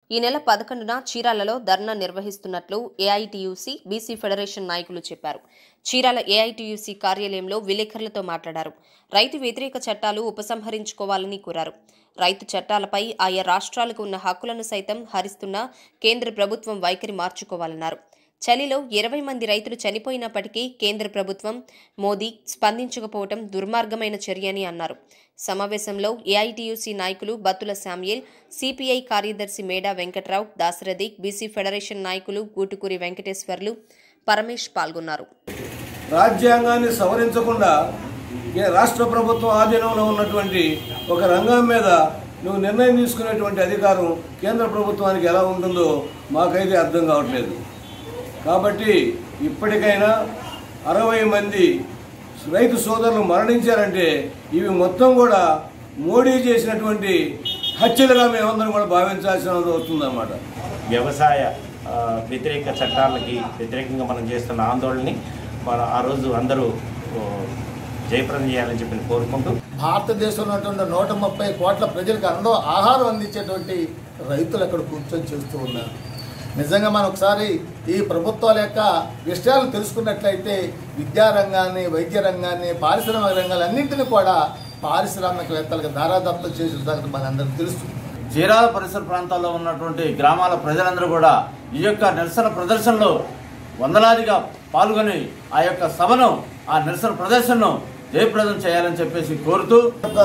ఈ నెల పదకొండున చీరాలలో ధర్నా నిర్వహిస్తున్నట్లు ఏఐటీయూసీ బీసీ ఫెడరేషన్ నాయకులు చెప్పారు చీరాల ఏఐటీయూసీ కార్యాలయంలో విలేకరులతో మాట్లాడారు రైతు వ్యతిరేక చట్టాలు ఉపసంహరించుకోవాలని కోరారు రైతు చట్టాలపై ఆయా రాష్ట్రాలకు ఉన్న హక్కులను సైతం హరిస్తున్న కేంద్ర ప్రభుత్వం వైఖరి మార్చుకోవాలన్నారు చలిలో ఇరవై మంది రైతులు చనిపోయినప్పటికీ కేంద్ర ప్రభుత్వం మోదీ స్పందించకపోవడం దుర్మార్గమైన చర్య అని అన్నారు సమావేశంలో ఏఐటీయూసీ నాయకులు బత్తుల శామ్యేల్ సిపిఐ కార్యదర్శి మేడా వెంకట్రావు దాశరథి బీసీ ఫెడరేషన్ నాయకులు గూటుకూరి వెంకటేశ్వర్లు పరమేష్ పాల్గొన్నారు రాజ్యాంగాన్ని సవరించకుండా ఏ రాష్ట్ర ప్రభుత్వం ఆధీనంలో ఉన్నటువంటి ఒక రంగం మీద నువ్వు నిర్ణయం తీసుకునేటువంటి అధికారం కేంద్ర ప్రభుత్వానికి ఎలా ఉంటుందో మాకైతే అర్థం కావట్లేదు కాబట్టి ఇప్పటికైనా అరవై మంది రైతు సోదరులు మరణించారంటే ఇవి మొత్తం కూడా మోడీ చేసినటువంటి హత్యలుగా మేమందరం కూడా భావించాల్సిన వస్తుందన్నమాట వ్యవసాయ ఆ, వ్యతిరేక చట్టాలకి వ్యతిరేకంగా మనం చేస్తున్న ఆందోళనని మన ఆ రోజు అందరూ ఓ, జయప్రదం చేయాలని చెప్పి కోరుకుంటూ భారతదేశంలో ఉన్నటువంటి నూట ముప్పై కోట్ల ప్రజలకు అందరూ ఆహారం అందించేటువంటి రైతులు అక్కడ కూర్చొని చేస్తూ ఉన్నారు నిజంగా మనం ఒకసారి ఈ ప్రభుత్వాల యొక్క విషయాలు తెలుసుకున్నట్లయితే విద్యారంగాన్ని వైద్య రంగాన్ని పారిశ్రామిక రంగాలు అన్నింటినీ కూడా పారిశ్రామికవేత్తలకు దారాదత్తం చేసిన సంగతి మనందరికీ తెలుసు చీరాల పరిసర ప్రాంతాల్లో ఉన్నటువంటి గ్రామాల ప్రజలందరూ కూడా ఈ యొక్క నిరసన ప్రదర్శనలో వందలాదిగా పాల్గొని ఆ యొక్క సభను ఆ నిరసన ప్రదర్శనను జయప్రదం చేయాలని చెప్పేసి కోరుతూ యొక్క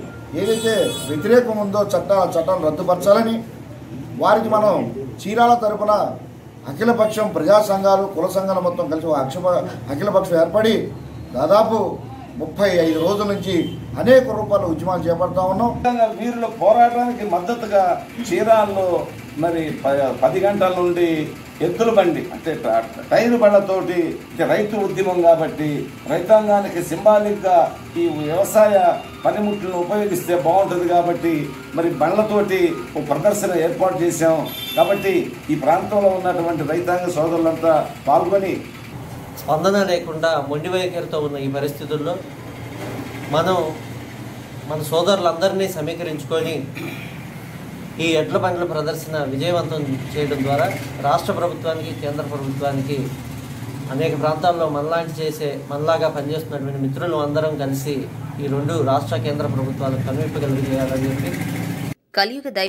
ఏదైతే వ్యతిరేకం ఉందో చట్ట చట్టాన్ని రద్దుపరచాలని వారికి మనం చీరాల తరపున అఖిలపక్షం ప్రజా సంఘాలు కుల సంఘాలు మొత్తం కలిసి ఒక అక్షప అఖిలపక్షం ఏర్పడి దాదాపు ముప్పై ఐదు రోజుల నుంచి అనేక రూపాయల ఉద్యమాలు చేపడతా ఉన్నాం తెలంగాణ వీరుల పోరాటానికి మద్దతుగా చీరాల్లో మరి ప- పది గంటల నుండి ఎద్దుల బండి అంటే ట- టైరు బండ్లతోటి ఇది రైతు ఉద్యమం కాబట్టి రైతాంగానికి సింబాలిక్గా ఈ వ్యవసాయ పనిముట్లను ఉపయోగిస్తే బాగుంటుంది కాబట్టి మరి బండ్లతోటి ఒక ప్రదర్శన ఏర్పాటు చేశాం కాబట్టి ఈ ప్రాంతంలో ఉన్నటువంటి రైతాంగ సోదరులంతా పాల్గొని స్పందన లేకుండా మొండి వైఖరితో ఉన్న ఈ పరిస్థితుల్లో మనం మన సోదరులందరినీ సమీకరించుకొని ఈ ఎడ్ల బండ్ల ప్రదర్శన విజయవంతం చేయడం ద్వారా రాష్ట్ర ప్రభుత్వానికి కేంద్ర ప్రభుత్వానికి అనేక ప్రాంతాల్లో మనలాంటి చేసే మనలాగా పనిచేస్తున్నటువంటి మిత్రులు అందరం కలిసి ఈ రెండు రాష్ట్ర కేంద్ర ప్రభుత్వాలకు కనువిప్పు కలిగి చేయాలని చెప్పి కలియుగ దైవ